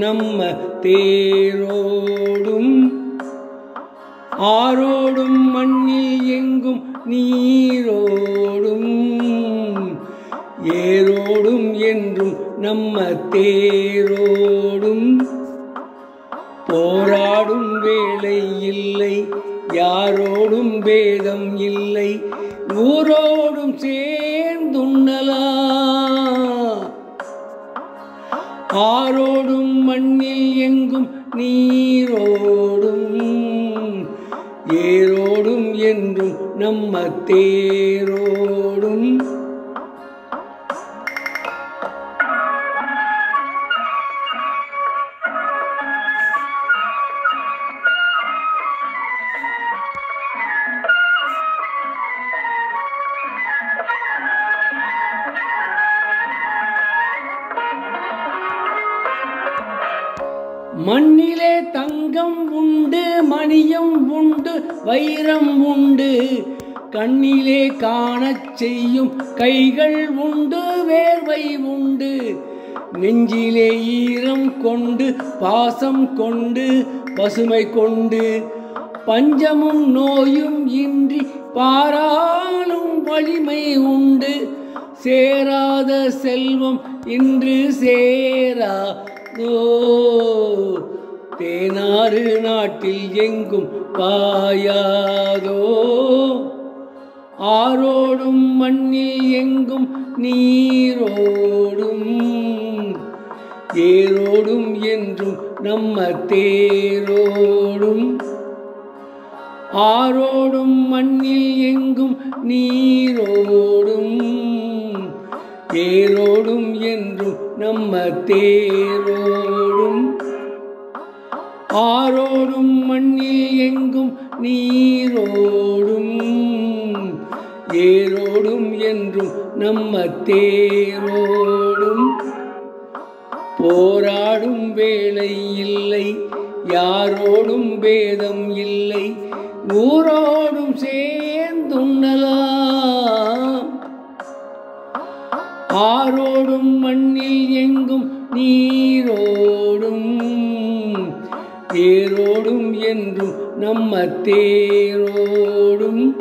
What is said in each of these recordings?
நம்ம தேரோடும் ஆரோடும் மண்ணில் எங்கும் நீரோடும் ஏரோடும் என்றும் நம்ம தேரோடும் போராடும் வேலை இல்லை யாரோடும் பேதம் இல்லை ஊரோடும் சேர்ந்துண்ணலா ஆரோடும் மண்ணில் எங்கும் நீரோடும் ஏரோடும் என்றும் நம்ம தேரோடும் மண்ணிலே தங்கம் உண்டு மணியம் உண்டு வைரம் உண்டு கண்ணிலே காணச் செய்யும் கைகள் உண்டு வேர்வை உண்டு நெஞ்சிலே ஈரம் கொண்டு பாசம் கொண்டு பசுமை கொண்டு பஞ்சமும் நோயும் இன்றி பாராளும் வலிமை உண்டு சேராத செல்வம் இன்று சேராதோ தேனாறு நாட்டில் எங்கும் பாயாதோ ஆரோடும் மண்ணில் எங்கும் நீரோடும் ஏரோடும் என்றும் நம்ம தேரோடும் ஆரோடும் மண்ணில் எங்கும் நீரோடும் ஏரோடும் என்றும் நம்ம தேரோடும் ஆரோடும் மண்ணில் எங்கும் நீரோடும் ஏரோடும் என்றும் நம்ம தேரோடும் போராடும் வேலை இல்லை யாரோடும் பேதம் இல்லை ஊரோடும் சேர்ந்துண்ணலாம் ஆரோடும் மண்ணில் எங்கும் நீரோடும் ஏரோடும் என்றும் நம்ம தேரோடும்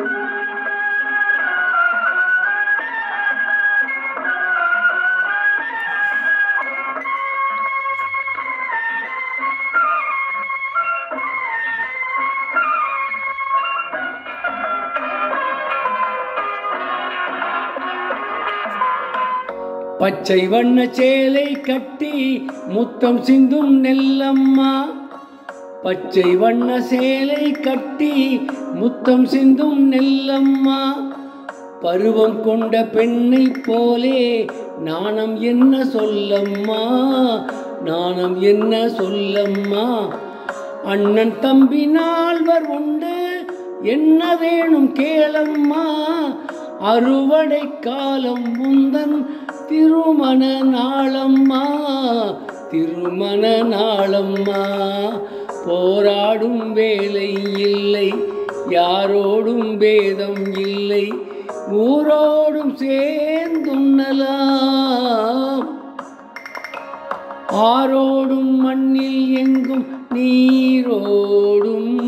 பச்சை வண்ண சேலை கட்டி முத்தம் சிந்தும் நெல்லம்மா பச்சை வண்ண சேலை கட்டி முத்தம் சிந்தும் நெல்லம்மா பருவம் கொண்ட பெண்ணை போலே நாணம் என்ன சொல்லம்மா நாணம் என்ன சொல்லம்மா அண்ணன் தம்பி நால்வர் உண்டு என்ன வேணும் கேளம்மா அறுவடை காலம் முந்தன் திருமண நாளம்மா திருமண நாளம்மா போராடும் வேலை இல்லை யாரோடும் பேதம் இல்லை ஊரோடும் சேர்ந்துண்ணலாம் ஆரோடும் மண்ணில் எங்கும் நீரோடும்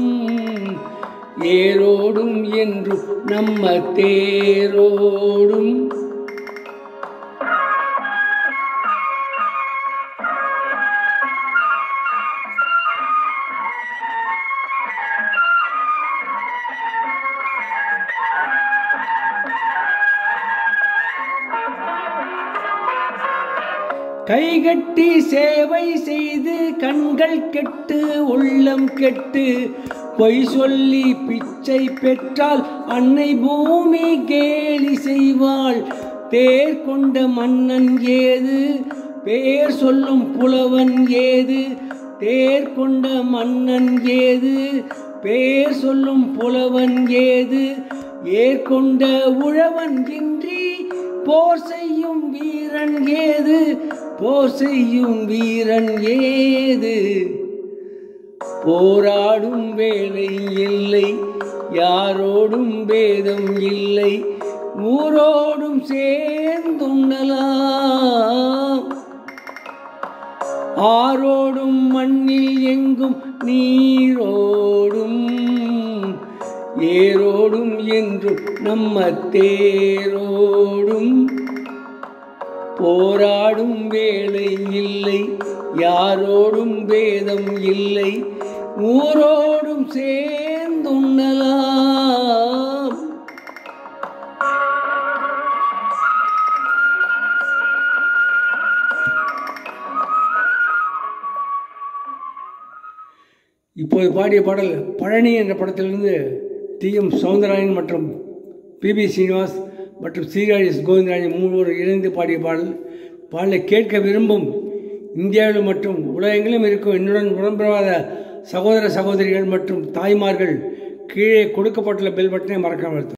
ஏரோடும் என்றும் நம்ம தேரோடும் கைகட்டி சேவை செய்து கண்கள் கெட்டு உள்ளம் கெட்டு பொய் சொல்லி பிச்சை பெற்றால் அன்னை பூமி கேலி செய்வாள் தேர் கொண்ட மன்னன் ஏது பேர் சொல்லும் புலவன் ஏது தேர் கொண்ட மன்னன் ஏது பேர் சொல்லும் புலவன் ஏது ஏற்கொண்ட உழவன் இன்றி போர் செய்யும் வீரன் ஏது போர் செய்யும் வீரன் ஏது போராடும் வேலை இல்லை யாரோடும் பேதம் இல்லை ஊரோடும் சேர்ந்துண்ணலாம் ஆரோடும் நம்ம தேரோடும் போராடும் வேலை இல்லை யாரோடும் பேதம் இல்லை ஊரோடும் சேர்ந்துண்ணலாம் இப்போது பாடிய பாடல் பழனி என்ற படத்திலிருந்து டி எம் சவுந்தரராயன் மற்றும் பிபி சீனிவாஸ் மற்றும் சீராஜ் கோவிந்தராஜன் மூவர் இணைந்து பாடிய பாடல் பாடலை கேட்க விரும்பும் இந்தியாவில் மற்றும் உலகெங்கிலும் இருக்கும் என்னுடன் உடன்படாத சகோதர சகோதரிகள் மற்றும் தாய்மார்கள் கீழே கொடுக்கப்பட்டுள்ள பெல் பட்டனை மறக்காமல் அழுத்தவும்.